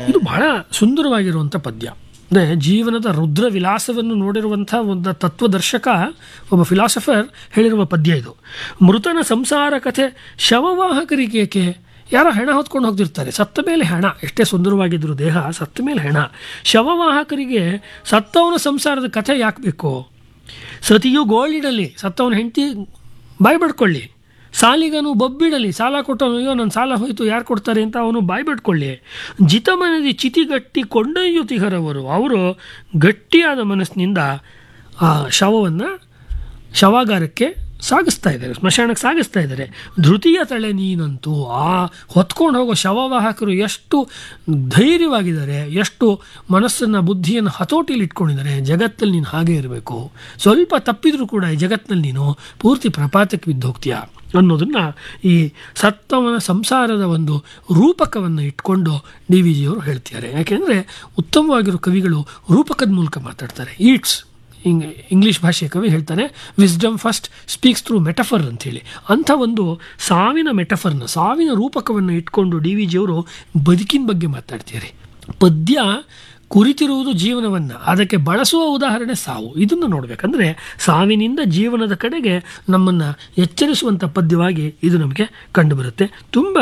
ಇದು ಬಹಳ ಸುಂದರವಾಗಿರುವಂಥ ಪದ್ಯ ಅಂದರೆ ಜೀವನದ ರುದ್ರ ವಿಲಾಸವನ್ನು ನೋಡಿರುವಂಥ ಒಂದು ತತ್ವದರ್ಶಕ ಒಬ್ಬ ಫಿಲಾಸಫರ್ ಹೇಳಿರುವ ಪದ್ಯ ಇದು ಮೃತನ ಸಂಸಾರ ಕಥೆ ಶವವಾಹಕರಿಗೇಕೆ ಯಾರೋ ಹೆಣ ಹೊತ್ಕೊಂಡು ಹೋಗ್ತಿರ್ತಾರೆ ಸತ್ತ ಮೇಲೆ ಹೆಣ ಎಷ್ಟೇ ಸುಂದರವಾಗಿದ್ರು ದೇಹ ಸತ್ತ ಮೇಲೆ ಹೆಣ ಶವವಾಹಕರಿಗೆ ಸತ್ತವನ ಸಂಸಾರದ ಕಥೆ ಯಾಕೆ ಬೇಕು ಸತಿಯು ಗೋಳಿಡಲಿ ಸತ್ತವನ ಹೆಂಡತಿ ಬಾಯಿ ಬಡ್ಕೊಳ್ಳಿ ಸಾಲಿಗನು ಬೊಬ್ಬಿಡಲಿ ಸಾಲ ಕೊಟ್ಟವನು ಅಯ್ಯೋ ನನ್ನ ಸಾಲ ಹೋಯಿತು ಯಾರು ಕೊಡ್ತಾರೆ ಅಂತ ಅವನು ಬಾಯಿ ಬಿಟ್ಕೊಳ್ಳಿ ಜಿತ ಮನದಿ ಚಿತಿಗಟ್ಟಿ ಕೊಂಡೊಯ್ಯುತ್ತಿಹರವರು ಅವರು ಗಟ್ಟಿಯಾದ ಮನಸ್ಸಿನಿಂದ ಆ ಶವವನ್ನು ಶವಾಗಾರಕ್ಕೆ ಸಾಗಿಸ್ತಾ ಇದ್ದಾರೆ ಸ್ಮಶಾನಕ್ಕೆ ಸಾಗಿಸ್ತಾ ಇದ್ದಾರೆ ಧೃತಿಯ ತಳೆ ನೀನಂತೂ ಆ ಹೊತ್ಕೊಂಡು ಹೋಗೋ ಶವವಾಹಕರು ಎಷ್ಟು ಧೈರ್ಯವಾಗಿದ್ದಾರೆ ಎಷ್ಟು ಮನಸ್ಸನ್ನು ಬುದ್ಧಿಯನ್ನು ಹತೋಟಿಯಲ್ಲಿ ಇಟ್ಕೊಂಡಿದ್ದಾರೆ ಜಗತ್ತಲ್ಲಿ ನೀನು ಹಾಗೆ ಇರಬೇಕು ಸ್ವಲ್ಪ ತಪ್ಪಿದರೂ ಕೂಡ ಈ ಜಗತ್ತಿನಲ್ಲಿ ನೀನು ಪೂರ್ತಿ ಪ್ರಪಾತಕ್ಕೆ ಬಿದ್ದು ಹೋಗ್ತೀಯ ಅನ್ನೋದನ್ನು ಈ ಸತ್ತವನ ಸಂಸಾರದ ಒಂದು ರೂಪಕವನ್ನು ಇಟ್ಕೊಂಡು ಡಿ ವಿ ಜಿಯವರು ಹೇಳ್ತಿದ್ದಾರೆ ಯಾಕೆಂದರೆ ಉತ್ತಮವಾಗಿರೋ ಕವಿಗಳು ರೂಪಕದ ಮೂಲಕ ಮಾತಾಡ್ತಾರೆ ಈಟ್ಸ್ ಇಂಗ್ ಇಂಗ್ಲೀಷ್ ಭಾಷೆಯ ಕವಿ ಹೇಳ್ತಾನೆ wisdom first speaks through metaphor ಅಂಥೇಳಿ ಅಂಥ ಒಂದು ಸಾವಿನ ಮೆಟಫರ್ನ ಸಾವಿನ ರೂಪಕವನ್ನು ಇಟ್ಕೊಂಡು ಡಿ ವಿ ಜಿಯವರು ಬದುಕಿನ ಬಗ್ಗೆ ಮಾತಾಡ್ತಾರೆ ಪದ್ಯ ಕುರಿತಿರುವುದು ಜೀವನವನ್ನು ಅದಕ್ಕೆ ಬಳಸುವ ಉದಾಹರಣೆ ಸಾವು ಇದನ್ನು ನೋಡಬೇಕಂದ್ರೆ ಸಾವಿನಿಂದ ಜೀವನದ ಕಡೆಗೆ ನಮ್ಮನ್ನು ಎಚ್ಚರಿಸುವಂಥ ಪದ್ಯವಾಗಿ ಇದು ನಮಗೆ ಕಂಡುಬರುತ್ತೆ ತುಂಬ